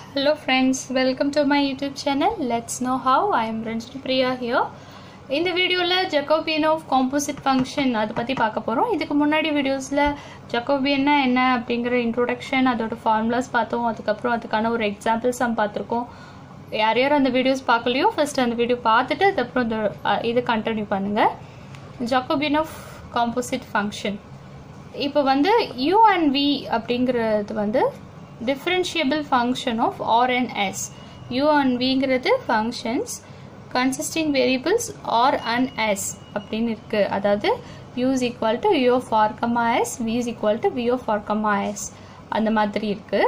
Hello friends, welcome to my YouTube channel. Let's know how. I am Ranjini Priya here. இந்த வீடியோவில் Jacobian of composite function அதை பற்றி பார்க்க போகிறோம் இதுக்கு முன்னாடி வீடியோஸில் ஜக்கோபியன்னா என்ன அப்படிங்கிற இன்ட்ரோடக்ஷன் அதோட ஃபார்முலாஸ் பார்த்தோம் அதுக்கப்புறம் அதுக்கான ஒரு எக்ஸாம்பிள்ஸ் நம்ம பார்த்துருக்கோம் யார் யார் அந்த வீடியோஸ் பார்க்கலையோ ஃபர்ஸ்ட் அந்த வீடியோ பார்த்துட்டு அதுக்கப்புறம் இந்த அஹ், இது கண்டினியூ பண்ணுங்கள் ஜக்கோபியன் ஆஃப் காம்போசிட் ஃபங்க்ஷன் இப்போ வந்து u and v அப்படிங்கிறது வந்து differentiable function of r and s u and vங்கிறது functions consisting variables r and s அப்படின்னு இருக்கு அதாவது u is equal to u of r comma s v is equal to v of r comma s அந்த மாதிரி இருக்கு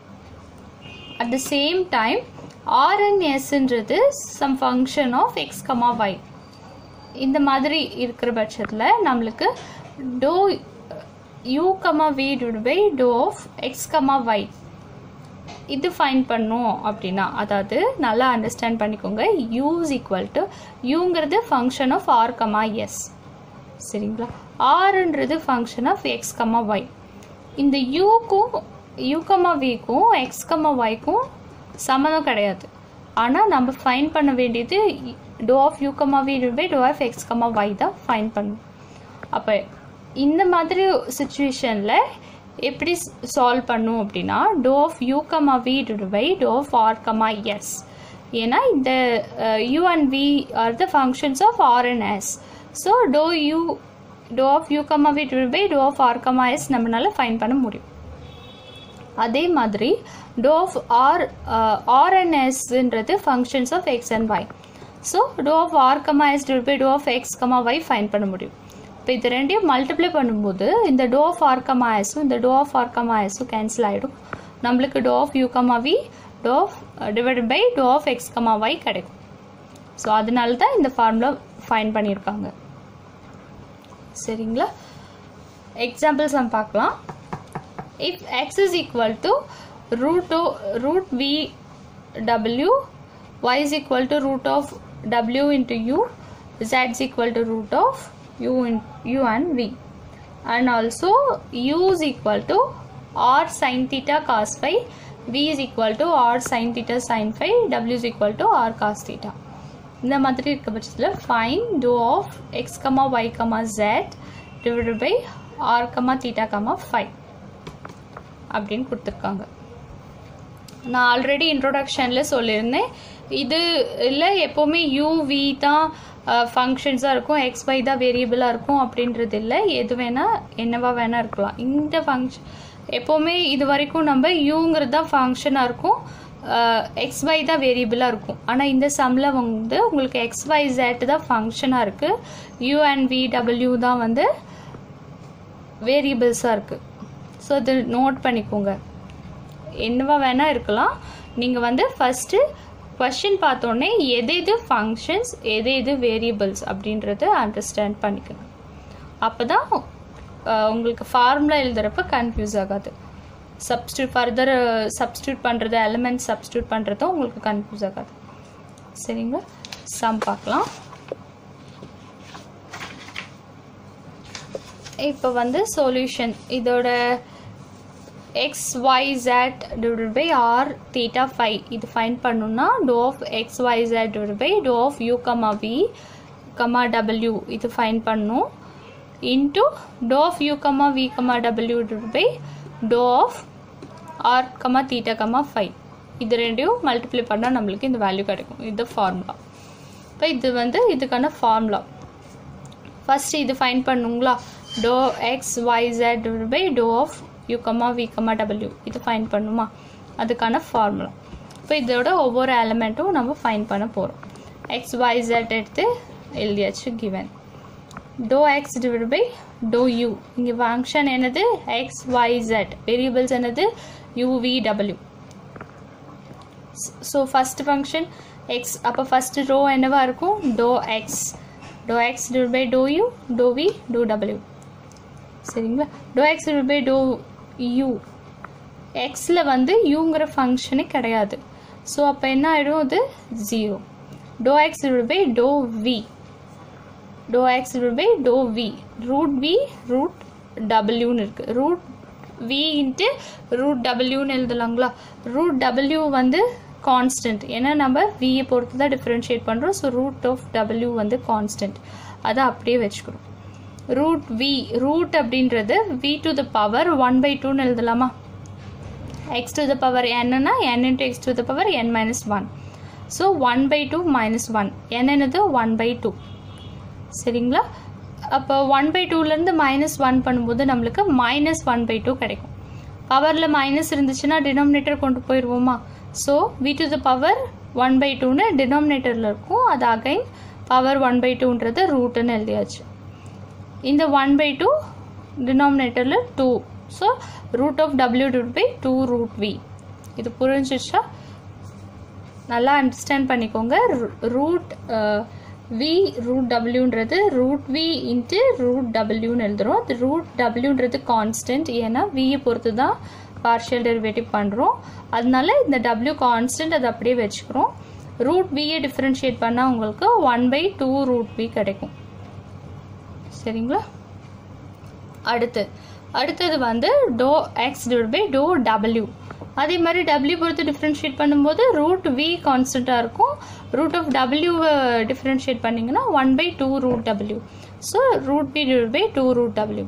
at the same time r and sன்றது some function of x comma y இந்த மாதிரி இருக்கிற பட்சத்தில் நம்மளுக்கு doe u comma v divide by to of X comma y இது find பண்ணோம் அப்படின்னா அதாவது நல்லா அண்டர்ஸ்டாண்ட் பண்ணிக்கோங்க யூ இஸ் ஈக்குவல் டு யூங்கிறது function of r comma s சரிங்களா ஆர்ன்றது function of X comma y இந்த யூக்கும் யூ கமா விக்கும் எக்ஸ் கமா ஒய்க்கும் சம்மதம் கிடையாது ஆனால் நம்ம ஃபைன் பண்ண வேண்டியது doe of you comma v by to of X comma y தான் ஃபைன் பண்ணணும் அப்போ இந்த மாதிரி சுச்சுவேஷனில் எப்படி சால்வ் பண்ணும் அப்படின்னா doe of you comma v by to of r comma s ஏன்னா இந்த u and v are the functions of r and s so doe u doe of you comma v by to of r comma s நம்மளால find பண்ண முடியும் அதே மாதிரி doe of r ஆர்என்எஸ்ன்றது functions of x and y so doe of r comma s divide by to of X comma y find பண்ண முடியும் இப்போ இது ரெண்டையும் மல்டிப்ளை பண்ணும்போது இந்த டோ ஆஃப் ஆர் கமா எஸும் இந்த டோ ஆஃப் ஆர் கமா எஸும் கேன்சல் ஆகிடும் நம்மளுக்கு to of you comma v doe of divide by to of X comma y கிடைக்கும் ஸோ அதனால தான் இந்த ஃபார்முலா ஃபைன் பண்ணியிருக்காங்க சரிங்களா எக்ஸாம்பிள்ஸ் நம்ம பார்க்கலாம் if x is equal to root o, root v w y is equal to root of w into u z is equal to root of u in u and v and also u is equal to r sin theta cos phi v is equal to r sin theta sin phi w is equal to r cos theta இந்த மாதிரி இருக்க பட்சத்தில் find doe of X comma Y comma z divided by R comma theta comma five அப்படின்னு கொடுத்துருக்காங்க நான் already இன்ட்ரோடக்ஷனில் சொல்லியிருந்தேன் இது இல்லை எப்போவுமே யூவி தான் ஃபங்க்ஷன்ஸாக இருக்கும் எக்ஸ் ஒய் தான் வேரியபிளாக இருக்கும் அப்படின்றது இல்லை எது வேணால் என்னவா வேணால் இருக்கலாம் இந்த ஃபங்க்ஷன் எப்போவுமே இது வரைக்கும் நம்ம யூங்கிறது தான் ஃபங்க்ஷனாக இருக்கும் எக்ஸ் ஒய் தான் வேரியபிளாக இருக்கும் ஆனால் இந்த சம்மில் வந்து உங்களுக்கு எக்ஸ் ஒய் ஜெட் தான் ஃபங்க்ஷனாக இருக்குது யூ அண்ட் வி டபிள்யூ தான் வந்து வேரியபிள்ஸாக இருக்குது ஸோ இது நோட் பண்ணிக்கோங்க என்னவா வேணால் இருக்கலாம் நீங்கள் வந்து ஃபஸ்ட்டு கொஷின் பார்த்தோன்னே எது எது ஃபங்க்ஷன்ஸ் எது எது வேரியபிள்ஸ் அப்படின்றத அண்டர்ஸ்டாண்ட் பண்ணிக்கணும் அப்போ தான் உங்களுக்கு ஃபார்முலா எழுதுகிறப்ப கன்ஃபியூஸ் ஆகாது சப்ஸ்டியூட் ஃபர்தர் சப்ஸ்டியூட் பண்ணுறது எலிமெண்ட் சப்ஸ்டியூட் பண்ணுறதும் உங்களுக்கு கன்ஃபியூஸ் ஆகாது சரிங்களா சம் பார்க்கலாம் இப்போ வந்து சொல்யூஷன் இதோட x y z divide by r theta five இது ஃபைன் பண்ணணும்னா doe of x y z divide by to of you comma we comma டபிள்யூ இது ஃபைன் பண்ணணும் into doe of you comma we comma W divide by to of r comma theta comma five இது ரெண்டையும் multiply பண்ணால் நம்மளுக்கு இந்த value கிடைக்கும் இது ஃபார்முலா இப்போ இது வந்து இதுக்கான ஃபார்முலா ஃபர்ஸ்ட் இது ஃபைன் பண்ணுங்களா doe x y z by to of you comma we comma டபிள்யூ இது ஃபைன் பண்ணுமா அதுக்கான ஃபார்முலா இப்போ இதோட ஒவ்வொரு எலமெண்ட்டும் நம்ம ஃபைன் பண்ண போகிறோம் எக்ஸ் ஒய் ஜெட் எடுத்து எழுதியாச்சு given doe X divide by to u இங்கே ஃபங்க்ஷன் என்னது எக்ஸ் ஒய் ஜெட் வேரியபிள்ஸ் என்னது யூ வி டபிள்யூ ஸோ ஃபஸ்ட் ஃபங்க்ஷன் எக்ஸ் அப்போ ஃபஸ்ட்டு ரோ என்னவா இருக்கும் doe x doe X divide by to u doe v doe டபிள்யூ சரிங்களா doe X divide by to u எக்ஸில் வந்து யூங்கிற ஃபங்க்ஷனே கிடையாது ஸோ அப்போ என்ன ஆகிடும் அது zero doe X divide by to v doe X divide by to v root we root டபிள்யூன்னு இருக்குது ரூட் வி இன்ட்டு ரூட் டபிள்யூன்னு எழுதலாங்களா ரூட் டபிள்யூ வந்து கான்ஸ்டன்ட் ஏன்னா நம்ம வியை பொறுத்து தான் டிஃப்ரென்ஷியேட் பண்ணுறோம் ஸோ ரூட் ஆஃப் டபிள்யூ வந்து கான்ஸ்டன்ட் அதை அப்படியே வச்சுக்கிறோம் ரூட் வி ரூட் அப்படின்றது v to the power one by டூன்னு எழுதலாமா எக்ஸ் டு த பவர் என்னன்னா n into x to the power n minus one so one by two minus one n என்னது ஒன் பை டூ சரிங்களா அப்போ one by டூலேருந்து minus one பண்ணும்போது நம்மளுக்கு minus one by two கிடைக்கும் பவரில் minus இருந்துச்சுன்னா டினாமினேட்டர் கொண்டு போயிடுவோமா so V to the power one by டூன்னு டினாமினேட்டரில் இருக்கும் அது அகைன் பவர் ஒன் பை டூன்றது ரூட்டுன்னு எழுதியாச்சு இந்த ஒன் பை டூ டினாமினேட்டரில் two so root of W divide by two root V இது புரிஞ்சிச்சா நல்லா அண்டர்ஸ்டாண்ட் பண்ணிக்கோங்க ரூட் வி ரூட் டபிள்யூன்றது ரூட் வி இன்ட்டு ரூட் டபிள்யூன்னு எழுதுகிறோம் அது ரூட் டபிள்யூன்றது கான்ஸ்டன்ட் ஏன்னா வியை பொறுத்து தான் பார்ஷியல் டெரிவேட்டிவ் பண்ணுறோம் அதனால இந்த டபிள்யூ கான்ஸ்டன்ட் அதை அப்படியே வச்சுக்கிறோம் ரூட் வியை டிஃப்ரென்ஷியேட் பண்ணால் உங்களுக்கு one by two root V கிடைக்கும் சரிங்களா அடுத்து அடுத்தது வந்து doh X divide by doh W அதே மாதிரி டபிள்யூ பொறுத்து டிஃப்ரென்ஷியேட் பண்ணும்போது ரூட் வி கான்ஸ்டண்ட்டாக இருக்கும் ரூட் ஆஃப் டபிள்யூவை டிஃப்ரென்ஷியேட் பண்ணிங்கன்னா one by two root W so root P divide by two root W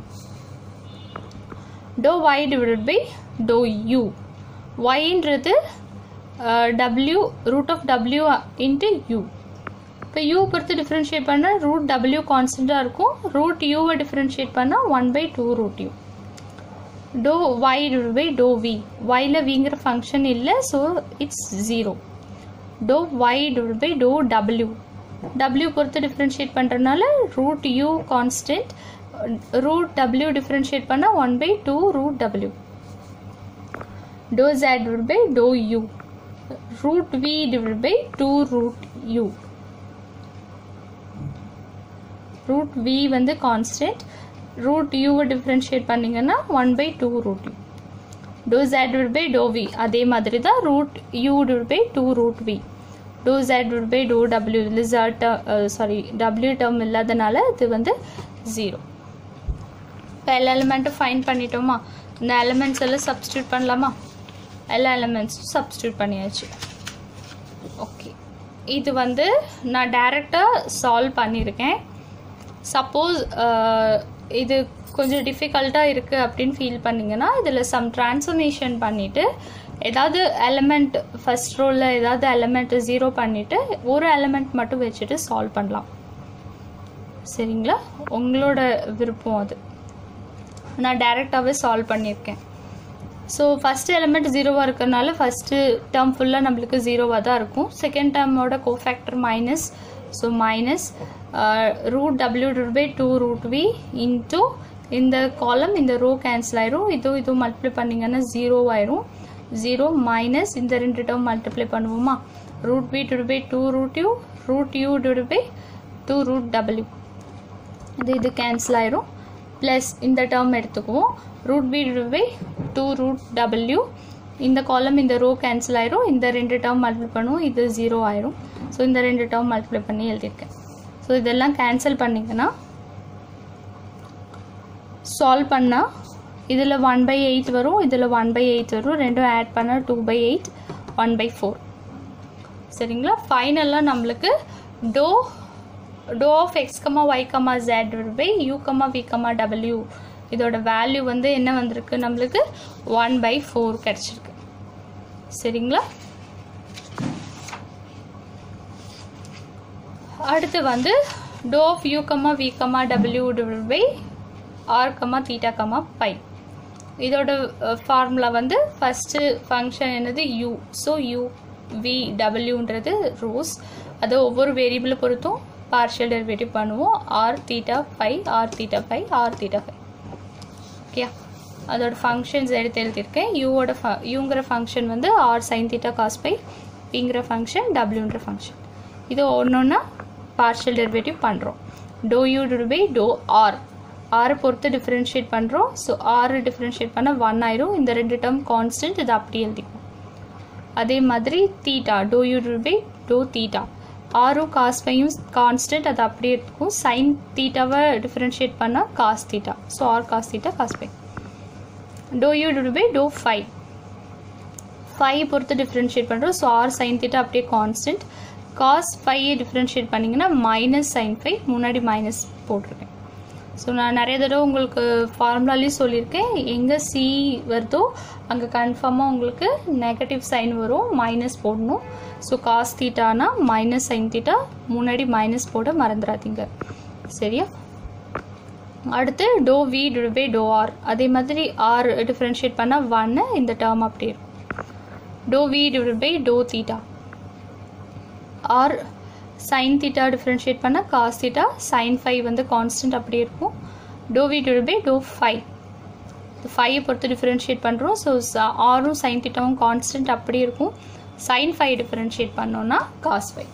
doh Y divide by to U ஒய்ன்றது W root of W into U இப்போ U பொறுத்து differentiate பண்ணால் root W கான்ஸ்டண்ட்டாக இருக்கும் root யூவை differentiate பண்ணால் one by two root U doh Y divide by to V ஒயில் விங்கிற ஃபங்க்ஷன் இல்லை so it's zero doh Y divide by doh W W பொறுத்து டிஃப்ரென்ஷியேட் பண்ணுறதுனால root U constant root W differentiate பண்ணால் one by two root W doh Z divide by to U root V divide by two root U root V வந்து constant root யூவை differentiate பண்ணிங்கன்னா one by two root U doh Z divide by to V அதே மாதிரி தான் root U divide by two root V doh Z divide by doh W இல்லை Z sorry W term இல்லாதனால இது வந்து zero இப்போ எல்லா எலிமெண்ட்டும் ஃபைன் பண்ணிட்டோமா இந்த எலிமெண்ட்ஸ் எல்லாம் சப்ஸ்டியூட் பண்ணலாமா எல்லா எலிமெண்ட்ஸும் சப்ஸ்டியூட் பண்ணியாச்சு ஓகே இது வந்து நான் டைரெக்டாக சால்வ் பண்ணியிருக்கேன் சப்போஸ் இது கொஞ்சம் டிஃபிகல்ட்டாக இருக்குது அப்படின்னு ஃபீல் பண்ணிங்கன்னா இதில் சம் ட்ரான்ஸ்ஃபர்மேஷன் பண்ணிவிட்டு ஏதாவது எலமெண்ட் ஃபஸ்ட் ரோவில் ஏதாவது எலமெண்ட் ஜீரோ பண்ணிவிட்டு ஒரு எலமெண்ட் மட்டும் வச்சுட்டு சால்வ் பண்ணலாம் சரிங்களா உங்களோட விருப்பம் அது நான் டைரெக்டாகவே சால்வ் பண்ணியிருக்கேன் ஸோ ஃபஸ்ட்டு எலிமெண்ட் ஜீரோவாக இருக்கிறனால ஃபஸ்ட்டு டேர்ம் ஃபுல்லாக நம்மளுக்கு ஜீரோவாக தான் இருக்கும் செகண்ட் டேர்மோட cofactor minus so minus root W divide by two root we into இந்த காலம் இந்த ரோ கேன்சல் ஆயிரும் இதுவும் இதுவும் மல்டிப்ளை பண்ணிங்கன்னா ஜீரோ ஆயிரும் ஜீரோ மைனஸ் இந்த ரெண்டு டேர்ம் மல்டிப்ளை பண்ணுவோமா root V divide by two root U root U divide by two root W இது இது கேன்சல் ஆயிரும் ப்ளஸ் இந்த டேர்ம் எடுத்துக்குவோம் root P divide by two root W இந்த காலம் இந்த ரோ கேன்சல் ஆயிரும் இந்த ரெண்டு டேர்ம் மல்டிப்ளை பண்ணுவோம் இது ஜீரோ ஆயிரும் ஸோ இந்த ரெண்டு டேர்ம் மல்டிப்ளை பண்ணி எழுதியிருக்கேன் ஸோ இதெல்லாம் கேன்சல் பண்ணிங்கன்னா சால்வ் பண்ணால் இதில் ஒன் பை எயிட் வரும் இதில் ஒன் பை எயிட் வரும் ரெண்டும் ஆட் பண்ணால் two by eight one by four சரிங்களா ஃபைனலாக நம்மளுக்கு doh doh of X comma Y comma Z by U comma we comma W இதோட வேல்யூ வந்து என்ன வந்திருக்கு நம்மளுக்கு ஒன் பை ஃபோர் கிடச்சிருக்கு சரிங்களா அடுத்து வந்து doh of you comma we comma W divide by R comma theta comma phi இதோட ஃபார்முலா வந்து ஃபஸ்ட்டு ஃபங்க்ஷன் என்னது யூ ஸோ யூ வி டபிள்யூன்றது ரோஸ் அது ஒவ்வொரு வேரியபிளை பொறுத்தும் பார்ஷியல் டெரிவேட்டிவ் பண்ணுவோம் R theta phi R theta phi R theta phi okay அதோட ஃபங்க்ஷன்ஸ் எடுத்து எழுதியிருக்கேன் யூவோட ஃப யூங்கிற ஃபங்க்ஷன் வந்து R sine theta cos phi பிங்கிற ஃபங்க்ஷன் டபிள்யூன்ற ஃபங்க்ஷன் இது ஒன்று ஒன்றா பார்ஷியல் டெரிவேட்டிவ் பண்ணுறோம் doh U to by doh R ஆரை பொறுத்து டிஃப்ரென்ஷியேட் பண்ணுறோம் ஸோ ஆறு டிஃப்ரென்ஷியேட் பண்ண ஒன் ஆயிரும் இந்த ரெண்டு டேர்ம் கான்ஸ்டன்ட் இது அப்படி எழுதிக்கும் அதே மாதிரி theta doh U to by doh theta ஆரும் காஸ் ஃபையும் கான்ஸ்டன்ட் அது அப்படியே இருக்கும் சைன் தீட்டாவை டிஃப்ரென்ஷியேட் பண்ணால் cos theta so R cos theta cos phi doh U divide by doh phi phi பொறுத்து டிஃப்ரென்ஷியேட் பண்ணுறோம் ஸோ ஆர் சைன் தீட்டா அப்படியே கான்ஸ்டன்ட் காஸ் ஃபைவ் டிஃப்ரென்ஷியேட் பண்ணிங்கன்னா மைனஸ் சைன் ஃபைவ் முன்னாடி மைனஸ் போட்டிருக்கேன் ஸோ நான் நிறைய தடவை உங்களுக்கு ஃபார்முலாலேயும் சொல்லியிருக்கேன் எங்கே சி வருதோ அங்கே கன்ஃபார்மாக உங்களுக்கு நெகட்டிவ் சைன் வரும் மைனஸ் போடணும் ஸோ காஸ் தீட்டானா மைனஸ் சைன் தீட்டா முன்னாடி மைனஸ் போட மறந்துடாதீங்க சரியா அடுத்து doh V by doh R அதே மாதிரி ஆர் டிஃப்ரென்ஷியேட் பண்ணால் ஒன்று இந்த டேர்ம் அப்படியே இருக்கும் doh V divide by doh theta R sine theta differentiate பண்ணால் காஸ் தீட்டா சைன் ஃபைவ் வந்து கான்ஸ்டன்ட் அப்படியே இருக்கும் doh V divide by doh phi phi பொறுத்து டிஃப்ரென்ஷியேட் பண்ணுறோம் ஸோ ஆரும் சைன் தீட்டாவும் கான்ஸ்டன்ட் அப்படியே இருக்கும் சைன் ஃபைவ் டிஃப்ரென்ஷியேட் பண்ணோன்னா cos phi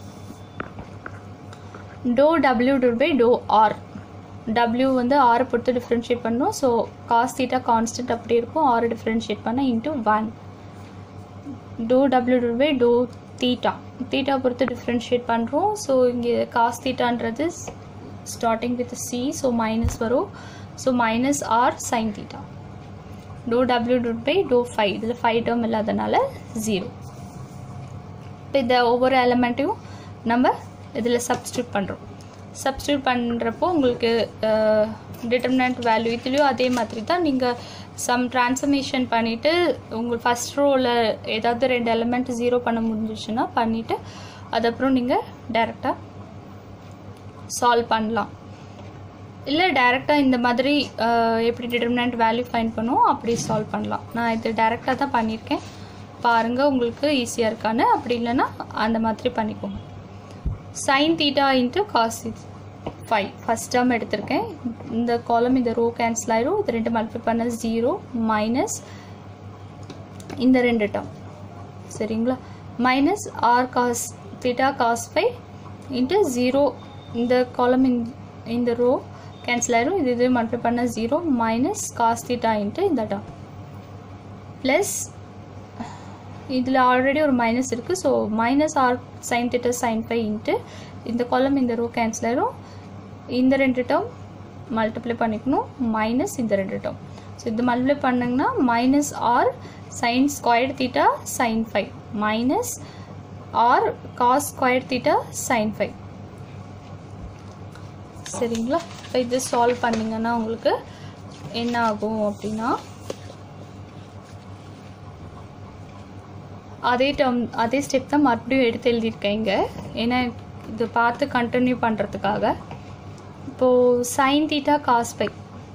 doh W divide by doh R W வந்து ஆரை பொறுத்து டிஃப்ரென்ஷியேட் பண்ணோம் ஸோ காஸ் தீட்டா கான்ஸ்டன்ட் அப்படியே இருக்கும் ஆரை டிஃப்ரென்ஷியேட் பண்ணால் into one doh W divide by doh theta theta பொறுத்து டிஃப்ரென்ஷியேட் பண்ணுறோம் ஸோ இங்கே காஸ் தீட்டான்றது starting with C so minus வரும் so minus R sine theta doh W divide by doh phi இதில் ஃபைவ் டேர்ம் இல்லாதனால zero இப்போ இந்த ஒவ்வொரு எலமெண்ட்டையும் நம்ம இதில் சப்ஸ்டியூட் பண்ணுறோம் சப்ஸ்டியூட் பண்ணுறப்போ உங்களுக்கு டிட்டர்மினன்ட் வேல்யூ இதுலேயும் அதே மாதிரி தான் நீங்கள் சம் ட்ரான்ஸ்ஃபர்மேஷன் பண்ணிவிட்டு உங்கள் ஃபஸ்ட் ரோவில் ஏதாவது ரெண்டு எலமெண்ட் ஜீரோ பண்ண முடிஞ்சிச்சுன்னா பண்ணிவிட்டு அதுக்கப்புறம் நீங்கள் டைரெக்டாக சால்வ் பண்ணலாம் இல்லை டைரெக்டாக இந்த மாதிரி எப்படி டிட்டர்மினன்ட் வேல்யூ ஃபைன் பண்ணுவோம் அப்படி சால்வ் பண்ணலாம் நான் இது டைரெக்டாக தான் பண்ணியிருக்கேன் பாருங்கள் உங்களுக்கு ஈஸியாக இருக்கான்னு அப்படி இல்லைன்னா அந்த மாதிரி பண்ணிக்கோங்க sine theta into cos phi first term எடுத்திருக்கேன் இந்த காலம் இந்த ரோ கேன்சல் ஆயிரும் இது ரெண்டு மல்டிப்ளை பண்ண ஜீரோ மைனஸ் இந்த ரெண்டு டேர்ம் சரிங்களா minus R cos theta cos phi into zero இந்த காலம் இந்த ரோ கேன்சல் ஆயிரும் இது இது மல்டிப்ளை பண்ண zero minus cos theta into இந்த டேர்ம் ப்ளஸ் இதில் ஆல்ரெடி ஒரு மைனஸ் இருக்குது so minus R sine theta sine phi into இந்த காலம் இந்த ரோ கேன்சல் ஆயிரும் இந்த ரெண்டு டேர்ம் மல்டிப்ளை பண்ணிக்கணும் மைனஸ் இந்த ரெண்டு டேர்ம் ஸோ இது மல்டிப்ளை பண்ணிங்கன்னா minus R sine square theta sine phi minus R cos square theta sine phi சரிங்களா இப்போ இது சால்வ் பண்ணிங்கன்னா உங்களுக்கு என்ன ஆகும் அப்படின்னா அதே டேர்ம் அதே ஸ்டெப் தான் மறுபடியும் எடுத்து எழுதியிருக்கேன் இங்கே ஏன்னா இது பார்த்து கண்டினியூ பண்ணுறதுக்காக இப்போது sine theta cos phi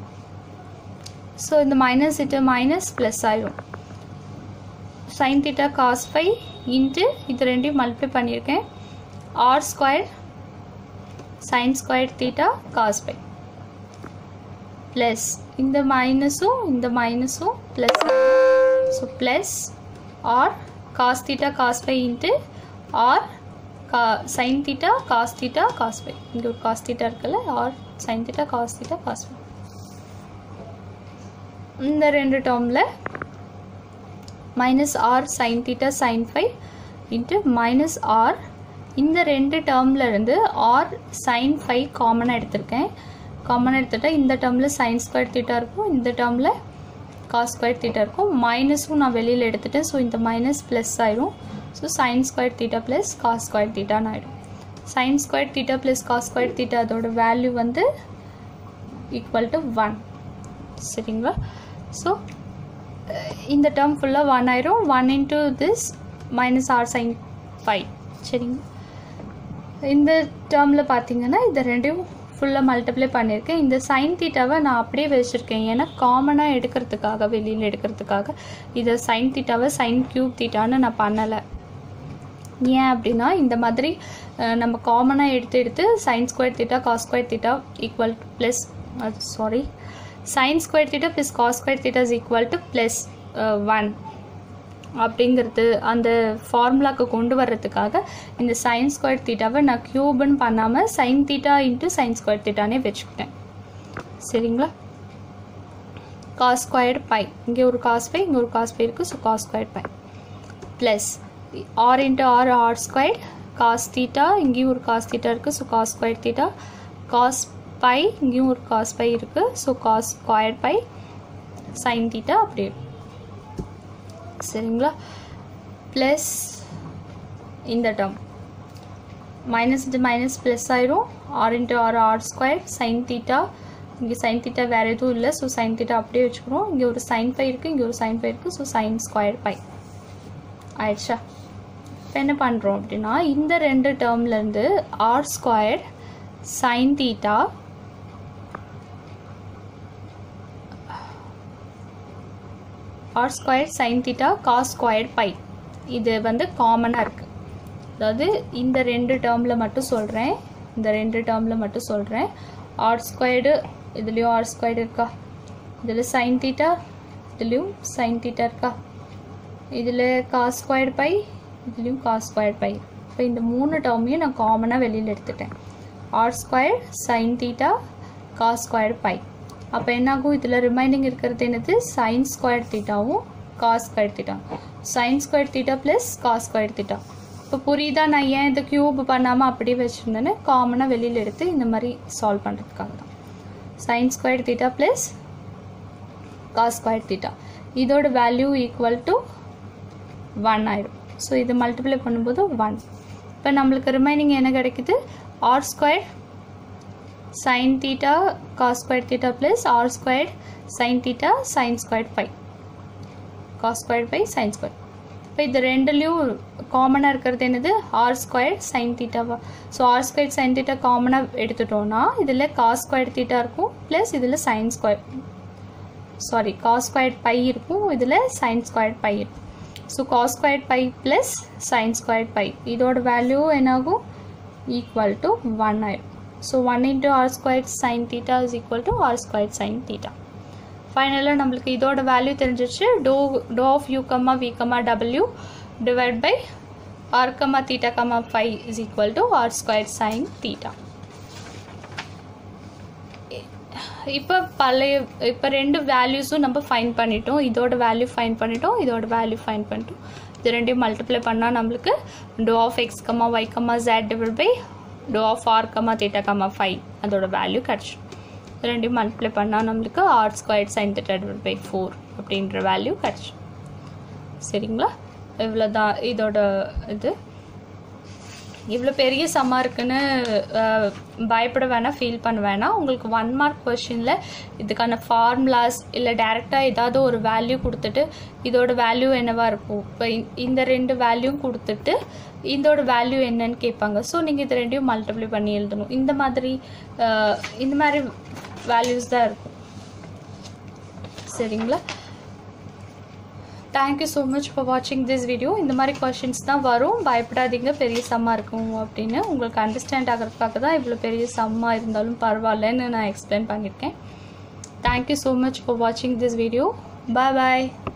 so இந்த மைனஸ் இட்டு மைனஸ் ப்ளஸ் ஆயிடும் sine theta cos phi into இது ரெண்டையும் மல்டிப்ளை பண்ணியிருக்கேன் R square sine square theta cos phi plus இந்த மைனஸும் இந்த மைனஸும் plus so plus R cos theta cos phi into or sin theta cos theta cos phi இங்கே ஒரு cos theta இருக்குல்ல or sin theta cos theta cos phi இந்த ரெண்டு டேர்மில் minus R sine theta sine phi into minus R இந்த ரெண்டு டேர்மில் இருந்து ஆர் சைன் ஃபைவ் காமனாக எடுத்திருக்கேன் காமனாக எடுத்துட்டா இந்த டேர்மில் சைன் ஸ்கொயர் தீட்டா இருக்கும் இந்த டேர்மில் காஸ் ஸ்கொயர் தீட்டா இருக்கும் மைனஸும் நான் வெளியில் எடுத்துட்டேன் ஸோ இந்த மைனஸ் ப்ளஸ் ஆயிடும் so sine square theta plus cos square தீட்டான்னு ஆகிடும் sine square theta plus cos square theta அதோட வேல்யூ வந்து ஈக்குவல் டு ஒன் சரிங்களா ஸோ இந்த டேர்ம் ஃபுல்லாக ஒன் ஆயிரும் one into this minus R sine phi சரிங்க இந்த டேர்மில் பார்த்தீங்கன்னா இந்த ரெண்டையும் ஃபுல்லாக மல்டிப்ளை பண்ணியிருக்கேன் இந்த சைன் தீட்டாவை நான் அப்படியே வச்சுருக்கேன் ஏன்னா காமனாக எடுக்கிறதுக்காக வெளியில் எடுக்கிறதுக்காக இதை சைன் தீட்டாவை சைன் க்யூப் தீட்டான்னு நான் பண்ணலை ஏன் அப்படின்னா இந்த மாதிரி நம்ம காமனாக எடுத்து எடுத்து sine square theta cos square theta equal to plus sorry sine square theta plus cos square theta is equal to plus one அப்படிங்கிறது அந்த ஃபார்முலாக்கு கொண்டு வர்றதுக்காக இந்த சைன் ஸ்கொயர் தீட்டாவை நான் க்யூப்னு பண்ணாமல் sine theta into sine square தீட்டானே வச்சுக்கிட்டேன் சரிங்களா காஸ் ஸ்கொயர்டு பை இங்கே ஒரு காஸ் பை இங்கே ஒரு காஸ் பை இருக்குது so cos squared phi plus R into R R square cos theta இங்கேயும் ஒரு காஸ் தீட்டா இருக்குது so cos square theta cos phi இங்கேயும் ஒரு காஸ் பை இருக்குது so cos square phi sine theta அப்படியே சரிங்களா ப்ளஸ் இந்த டேர்ம் மைனஸ் இது மைனஸ் ப்ளஸ் ஆயிரும் R into R R square sine theta இங்கே சைன் தீட்டா வேறு எதுவும் இல்லை ஸோ சைன் தீட்டா அப்படியே வச்சுக்கிறோம் இங்கே ஒரு சைன் பை இருக்குது இங்கே ஒரு சைன் பை இருக்குது ஸோ சைன் ஸ்கொயர் பை ஆயிடுச்சா இப்போ என்ன பண்ணுறோம் அப்படின்னா இந்த ரெண்டு டேர்ம்லேருந்து R square sine theta R square sine theta cos square phi இது வந்து காமனாக இருக்குது அதாவது இந்த ரெண்டு டேர்மில் மட்டும் சொல்கிறேன் இந்த ரெண்டு டேர்மில் மட்டும் சொல்கிறேன் ஆர் ஸ்கொயர்டு இதுலேயும் ஆர் ஸ்கொயர்டு இருக்கா இதில் சைன் தீட்டா இதுலேயும் சைன் தீட்டா இருக்கா இதில் காஸ் ஸ்கொயர் பை இதுலேயும் காஸ் ஸ்கொயர் பை இப்போ இந்த மூணு டேர்மையும் நான் காமனாக வெளியில் எடுத்துட்டேன் R square sine theta cos square phi அப்போ என்னாகும் இதில் ரிமைனிங் இருக்கிறது என்னது சைன் ஸ்கொயர் தீட்டாவும் cos square theta sine square theta plus cos square theta இப்போ புரியுதா நான் ஏன் இந்த க்யூப் பண்ணாமல் அப்படியே வச்சுருந்தேன்னு காமனாக வெளியில் எடுத்து இந்த மாதிரி சால்வ் பண்ணுறதுக்காக தான் sine square theta plus cos square theta இதோட வேல்யூ ஈக்குவல் டு ஒன் ஆயிடும் ஸோ இது மல்டிப்ளை பண்ணும்போது ஒன் இப்போ நம்மளுக்கு ரிமைனிங் என்ன கிடைக்குது R square sine theta cos square theta plus R square sine theta sine square phi cos square phi sine square இப்போ இது ரெண்டுலேயும் காமனாக இருக்கிறது என்னது ஆர் ஸ்கொயர் சைன் தீட்டாவா so R square sine theta காமனாக எடுத்துட்டோம்னா இதில் காஸ் ஸ்கொயர் தீட்டா இருக்கும் ப்ளஸ் இதில் sine square sorry cos square phi இருக்கும் இதில் சைன் ஸ்கொயர் பை இருக்கும் so cos square phi plus sine square phi இதோட வேல்யூ என்னாகும் ஈக்குவல் டு ஒன் ஆயிடும் so one into R square sine theta is equal to R square sine theta ஃபைனலாக நம்மளுக்கு இதோட value தெரிஞ்சிச்சு doh doh of U comma V comma W divide by R comma theta comma phi is equal to R square sine theta இப்போ பழைய இப்போ ரெண்டு வேல்யூஸும் நம்ம fine பண்ணிட்டோம் இதோட வேல்யூ ஃபைன் பண்ணிட்டோம் இதோட வேல்யூ ஃபைன் பண்ணிட்டோம் இது ரெண்டையும் மல்டிப்ளை பண்ணால் நம்மளுக்கு to of X comma Y comma Z divide by to of R comma theta comma phi அதோட வேல்யூ கிடச்சிடும் இது ரெண்டையும் மல்டிப்ளை பண்ணால் நம்மளுக்கு R square sine theta divide by four அப்படின்ற வேல்யூ கிடச்சிடும் சரிங்களா இவ்வளோ தான் இதோட இது இவ்வளோ பெரிய சம்மா இருக்குன்னு அஹ், பயப்பட வேணாம் ஃபீல் பண்ண வேணாம் உங்களுக்கு ஒன் மார்க் கொஷினில் இதுக்கான ஃபார்முலாஸ் இல்லை டேரெக்டாக ஏதாவது ஒரு வேல்யூ கொடுத்துட்டு இதோட வேல்யூ என்னவா இருக்கும் இப்போ இந்த ரெண்டு வேல்யூ கொடுத்துட்டு இதோட வேல்யூ என்னன்னு கேட்பாங்க ஸோ நீங்கள் இது ரெண்டையும் மல்டிப்ளை பண்ணி எழுதணும் இந்த மாதிரி அஹ், இந்த மாதிரி வேல்யூஸ் தான் இருக்கும் சரிங்களா தேங்க்யூ ஸோ மச் ஃபார் வாட்சிங் திஸ் வீடியோ இந்த மாதிரி கொஷின்ஸ் தான் வரும் பயப்படாதீங்க பெரிய சம்மா இருக்கும் அப்படின்னு உங்களுக்கு அண்டர்ஸ்டாண்ட் ஆகிறதுக்காக தான் இவ்வளோ பெரிய சம்மா இருந்தாலும் பரவாயில்லன்னு நான் எக்ஸ்பிளைன் பண்ணியிருக்கேன் தேங்க்யூ ஸோ மச் ஃபார் வாட்சிங் திஸ் வீடியோ பாய் பாய்